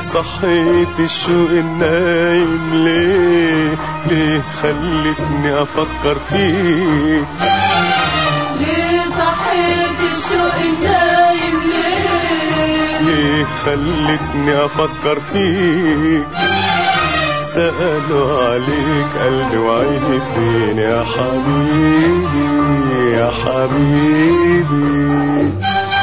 صحيت الشوق النايم ليه ليه خلتني افكر فيك ليه صحيت الشوق النايم ليه ليه خلتني افكر فيك سألوا عليك قلبي وعيني فين يا حبيبي يا حبيبي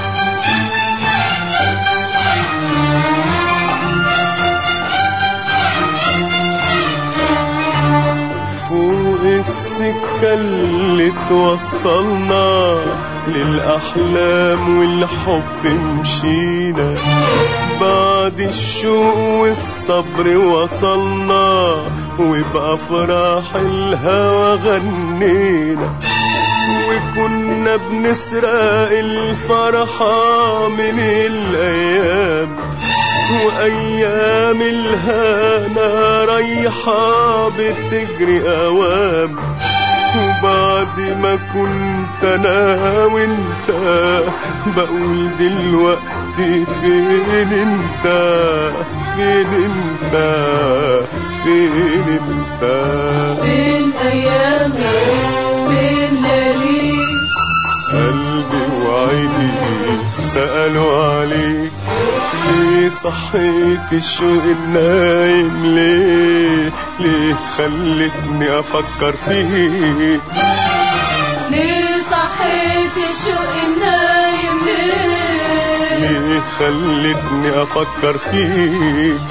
فوق السكة اللي توصلنا للأحلام والحب مشينا بعد الشوق والصبر وصلنا وبأفراح الهوى غنينا وكنا بنسرق الفرحة من الأيام وأيام الهنا رايحة بتجري أوام وبعد ما كنت أنا وأنت بقول دلوقتي فين أنت فين أنت فين أنت فين ايامي فين ليالي قلبي وعيني سألوا عليك ليه صحيت الشوق النايم ليه ليه خلتني أفكر فيك ليه صحيت الشوق النايم ليه ليه خلتني أفكر فيك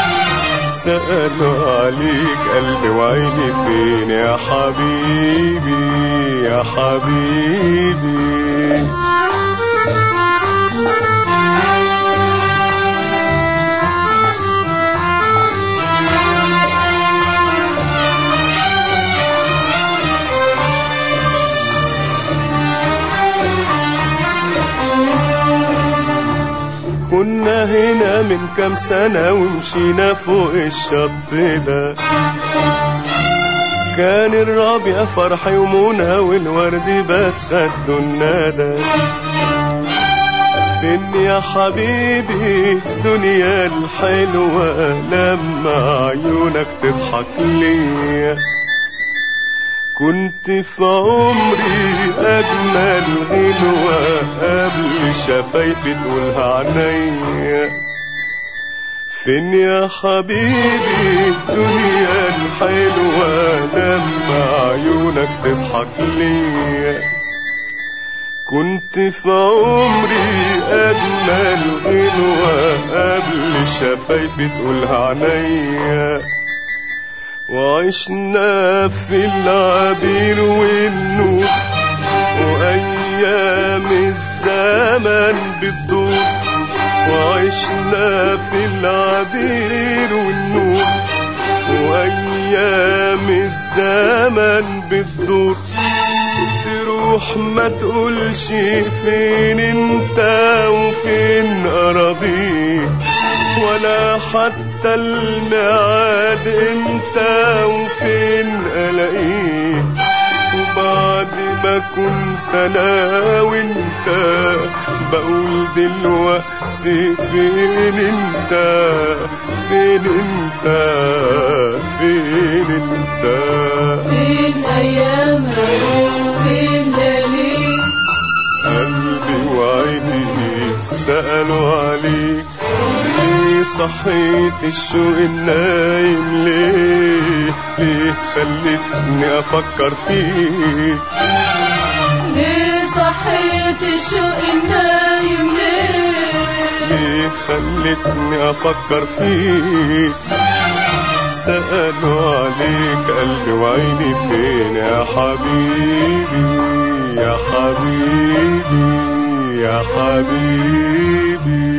سألوا عليك قلبي وعيني فين يا حبيبي يا حبيبي كنا هنا من كام سنة ومشينا فوق الشط ده كان الربيع فرح يومنا والورد بس خدوا الندى فين يا حبيبي الدنيا الحلوة لما عيونك تضحك ليا كنت في عمري أجمل غنوة قبل شفايفي تقولها عينيا فين يا حبيبي الدنيا الحلوة لما عيونك تضحك ليا كنت في عمري أجمل غنوة قبل شفايفي تقولها عينيا وعشنا في العبير والنور وأيام الزمن بتدور وعشنا في العبير والنور وأيام الزمن بتدور تروح ما تقولش فين انت وفين أراضيك ولا حتى الميعاد امتى وفين الاقيك وبعد ما كنت انا وانت بقول دلوقتي فين انت فين انت فين انت فين ايامي فين ليالي قلبي وعيني سألوا عليك ليه صحيت الشوق النايم ليه ليه خلتني أفكر فيك ليه صحيت الشوق النايم ليه ليه خلتني أفكر فيك سألوا عليك قلبي وعيني فين يا حبيبي يا حبيبي يا حبيبي